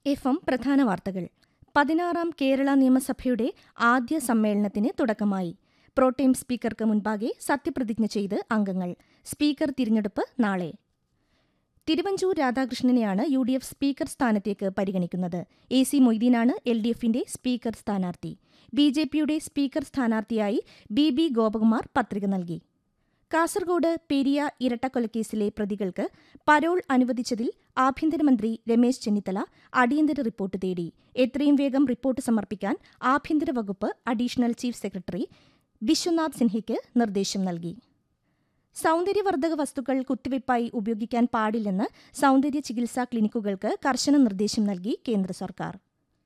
F M പ്രധാന വാർത്തകൾ പതിനാറാം കേരള നിയമസഭയുടെ ആദ്യ സമ്മേളനത്തിന് തുടക്കമായി പ്രോട്ടേം സ്പീക്കർക്ക് മുൻപാകെ സത്യപ്രതിജ്ഞ ചെയ്ത് അംഗങ്ങൾ സ്പീക്കർ തിരഞ്ഞെടുപ്പ് നാളെ തിരുവഞ്ചൂർ രാധാകൃഷ്ണനെയാണ് യു ഡി എഫ് സ്പീക്കർ സ്ഥാനത്തേക്ക് പരിഗണിക്കുന്നത് എ സി മൊയ്തീനാണ് എൽ ഡി എഫിന്റെ സ്പീക്കർ സ്ഥാനാർത്ഥി ബി ജെ പിയുടെ സ്പീക്കർ സ്ഥാനാർത്ഥിയായി ബി ബി ഗോപകുമാർ പത്രിക നൽകി കാസർഗോഡ് പെരിയ ഇരട്ടക്കൊലക്കേസിലെ പ്രതികൾക്ക് പരോൾ അനുവദിച്ചതിൽ ആഭ്യന്തരമന്ത്രി രമേശ് ചെന്നിത്തല അടിയന്തര റിപ്പോർട്ട് തേടി എത്രയും വേഗം റിപ്പോർട്ട് സമർപ്പിക്കാൻ ആഭ്യന്തര വകുപ്പ് അഡീഷണൽ ചീഫ് സെക്രട്ടറി വിശ്വനാഥ് സിൻഹയ്ക്ക് നിർദ്ദേശം നൽകി സൗന്ദര്യവർദ്ധക വസ്തുക്കൾ കുത്തിവയ്പായി ഉപയോഗിക്കാൻ പാടില്ലെന്ന് സൗന്ദര്യ ചികിത്സാ ക്ലിനിക്കുകൾക്ക് കർശന നിർദ്ദേശം നൽകി കേന്ദ്ര സർക്കാർ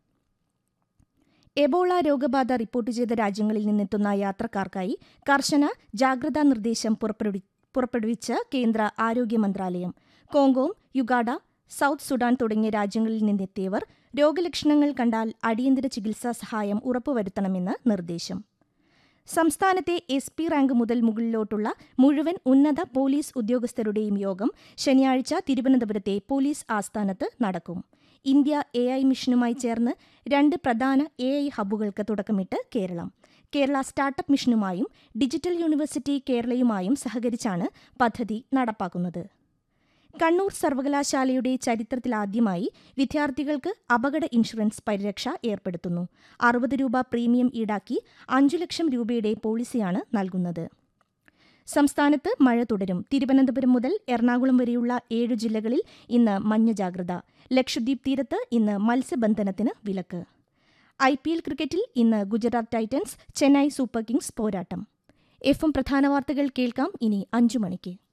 എബോള രോഗബാധ റിപ്പോർട്ട് ചെയ്ത രാജ്യങ്ങളിൽ നിന്നെത്തുന്ന യാത്രക്കാർക്കായി കർശന ജാഗ്രതാ നിർദ്ദേശം പുറപ്പെടുവി പുറപ്പെടുവിച്ച കേന്ദ്ര ആരോഗ്യ മന്ത്രാലയം കോങ്കോം യുഗാഡ സൌത്ത് സുഡാൻ തുടങ്ങിയ രാജ്യങ്ങളിൽ നിന്നെത്തിയവർ രോഗലക്ഷണങ്ങൾ കണ്ടാൽ അടിയന്തര ചികിത്സാ സഹായം ഉറപ്പുവരുത്തണമെന്ന് നിർദ്ദേശം സംസ്ഥാനത്തെ എസ് പി റാങ്ക് മുതൽ മുകളിലോട്ടുള്ള മുഴുവൻ ഉന്നത പോലീസ് ഉദ്യോഗസ്ഥരുടെയും യോഗം ശനിയാഴ്ച തിരുവനന്തപുരത്തെ പോലീസ് ആസ്ഥാനത്ത് നടക്കും ഇന്ത്യ എ ഐ മിഷനുമായി ചേർന്ന് രണ്ട് പ്രധാന എ ഐ ഹബ്ബുകൾക്ക് തുടക്കമിട്ട് കേരളം കേരള സ്റ്റാർട്ടപ്പ് മിഷനുമായും ഡിജിറ്റൽ യൂണിവേഴ്സിറ്റി കേരളയുമായും സഹകരിച്ചാണ് പദ്ധതി നടപ്പാക്കുന്നത് കണ്ണൂർ സർവകലാശാലയുടെ ചരിത്രത്തിലാദ്യമായി വിദ്യാർത്ഥികൾക്ക് അപകട ഇൻഷുറൻസ് പരിരക്ഷ ഏർപ്പെടുത്തുന്നു അറുപത് രൂപ പ്രീമിയം ഈടാക്കി അഞ്ചു ലക്ഷം രൂപയുടെ പോളിസിയാണ് നൽകുന്നത് സംസ്ഥാനത്ത് മഴ തുടരും തിരുവനന്തപുരം മുതൽ എറണാകുളം വരെയുള്ള ഏഴു ജില്ലകളിൽ ഇന്ന് മഞ്ഞ ജാഗ്രത ലക്ഷദ്വീപ് തീരത്ത് ഇന്ന് മത്സ്യബന്ധനത്തിന് വിലക്ക് ഐ പി എൽ ക്രിക്കറ്റിൽ ഇന്ന് Gujarat Titans Chennai Super Kings പോരാട്ടം എഫ് എം പ്രധാന വാർത്തകൾ കേൾക്കാം ഇനി അഞ്ചു മണിക്ക്